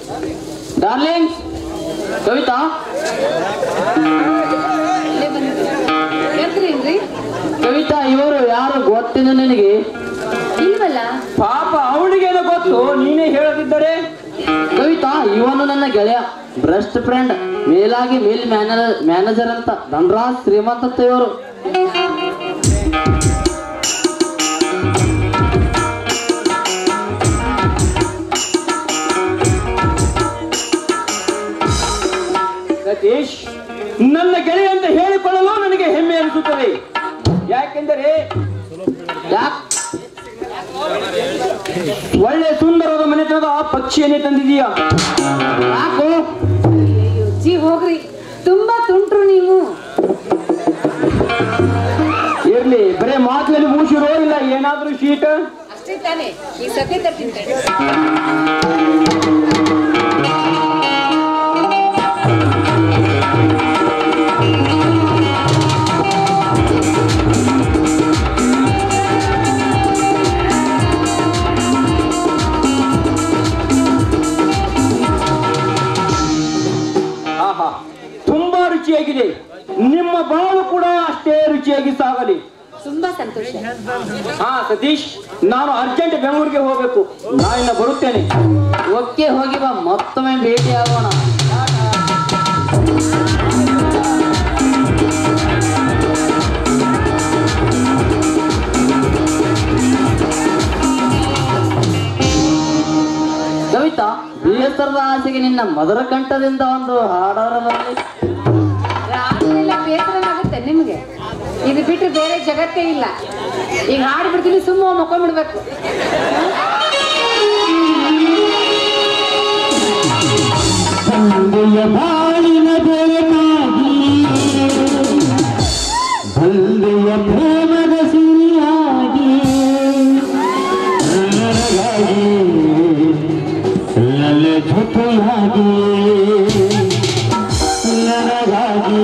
Darling Kavita ಎದ್ರೇನ್ರಿ Kavita ಇವರು ಯಾರು ಗೊತ್ತಿಲ್ಲ ನನಗೆ ಇಲ್ವಲ್ಲ ಪಾಪ ಅವಳಿಗೇನೋ ಗೊತ್ತು ನೀನೇ ಹೇಳದಿದ್ದರೆ ಕವಿತಾ ಇವನು ನನ್ನ ಗೆಳೆಯ ಬೆಸ್ಟ್ ಫ್ರೆಂಡ್ ಮೇಲಾಗಿ ಮೇಲ್ ಮ್ಯಾನೇಜರ್ ಮ್ಯಾನೇಜರ್ ಅಂತ ಧನರಾಜ್ ಶ್ರೀಮಂತ ಇವರು ಸತೀಶ್ ನನ್ನ ಗೆಳೆಯ ಅಂತ ಹೇಳಿಕೊಳ್ಳಲು ನನಗೆ ಹೆಮ್ಮೆ ಅನಿಸುತ್ತದೆ ಯಾಕೆಂದರೆ ಯಾಕ್ ಒಳ್ಳೆ ಸುಂದರವಾದ ಮನೆತನದ ಆ ಪಕ್ಷಿಯನ್ನೇ ತಂದಿದೀಯ ಯಾಕು ಜೀ ಹೋಗ್ರಿ ತುಂಬಾ ತುಂಟ್ರು ನೀವು ಇರ್ಲಿ ಬರೇ ಮಾತಿನಲ್ಲಿ ಮುಗಿಸಿರೋ ಇಲ್ಲ ಏನಾದ್ರೂ ಶೀಟ್ ಅಷ್ಟೇ ತಾನೇ ಈ ಸತಿ ತರ್ತೀನಿ ಆಹಾ ತುಂಬಾ ರುಚಿಯಾಗಿದೆ ನಿಮ್ಮ ಬಾಳು ಕೂಡ ಅಷ್ಟೇ ರುಚಿಯಾಗಿ ಸಾಗಲಿ ತುಂಬಾ ಸಂತೋಷ ಹಾ ಸತೀಶ್ ನಾನು ಅರ್ಜೆಂಟ್ ಬೆಂಗಳೂರಿಗೆ ಹೋಗ್ಬೇಕು ನಾನಿನ್ನ ಬರುತ್ತೇನೆ ಓಕೆ ಹೋಗಿ ಬಾ ಮತ್ತೊಮ್ಮೆ ಭೇಟಿ ಆಗೋಣ ಕವಿತಾ ಬೇಸರದ ಆಸೆಗೆ ನಿನ್ನ ಮಧುರ ಕಂಠದಿಂದ ಒಂದು ಹಾಡಾರ ಬರಲಿ ರಾತ್ರಿಯೆಲ್ಲ ಬೇಸರನಾಗುತ್ತೆ ನಿಮ್ಗೆ ಇದು ಬಿಟ್ರೆ ಬೇರೆ ಜಗತ್ತೇ ಇಲ್ಲ ಈಗ ಹಾಡ್ಬಿಡ್ತೀನಿ ಸುಮ್ಮ ಮಕ್ಕೊಂಡ್ಬಿಡ್ಬೇಕು ತಂದೆಯ ಬಾಳಿನ ಬೆಳಕಾಗಿ ಬಂದೆಯ ಪ್ರೇಮದ ಸಿರಿಯಾಗಿ ನನಗಾಗಿ ನನ್ನ ಜೊತೆಯಾಗಿ ನನಗಾಗಿ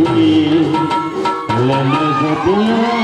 ನನ್ನ ಜೊತೆಯಾಗಿ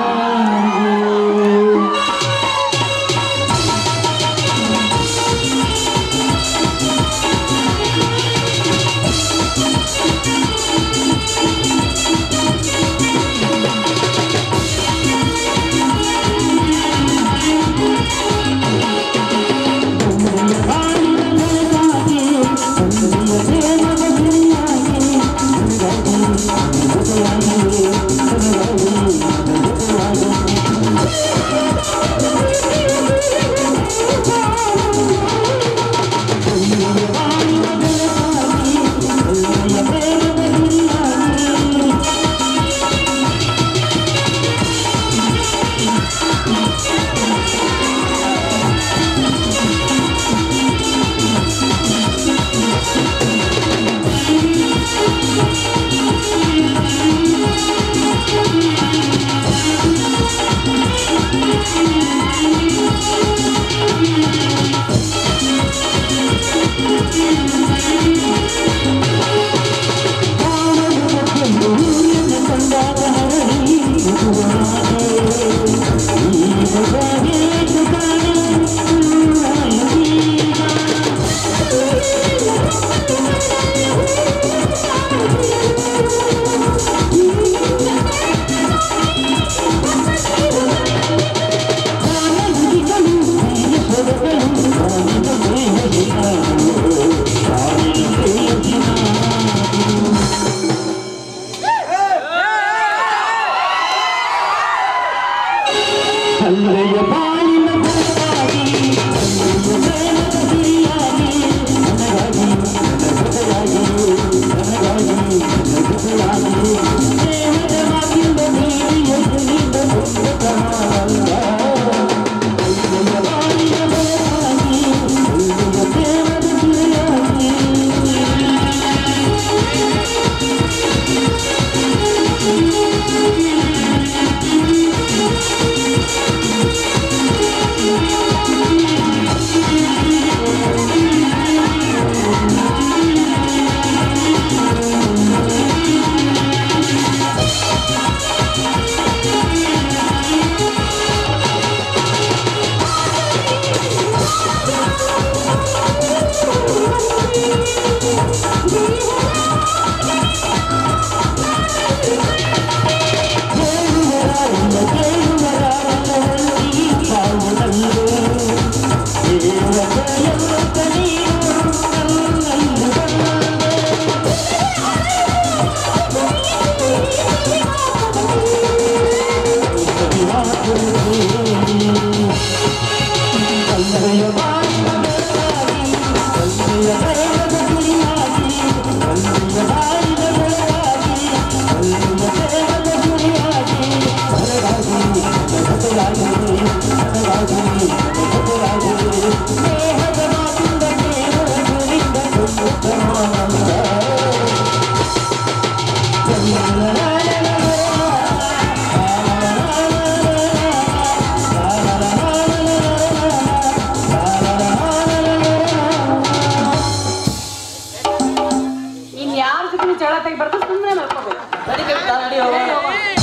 ತಂದೆಯ ಬಾಳಿನ ಬೆಳಕಾಗಿ ತಂದೆಯ ಪ್ರೇಮದ ಸಿರಿಯಾಗಿ ನನಗಾಗಿ ನನ್ನ ಜೊತೆಯಾಗಿ ನನಗಾಗಿ ಇನ್ ಯಾರ ಜೊತೆ ಜಗಳ ತೆಗಿ ಬರ್ತದೆ ಸುಮ್ಮನೆ ನೋಡ್ಕೋಬೇಕು ನಡಿ ಕವಿತಾ, ನಡಿ ಹೋಗೋಣ.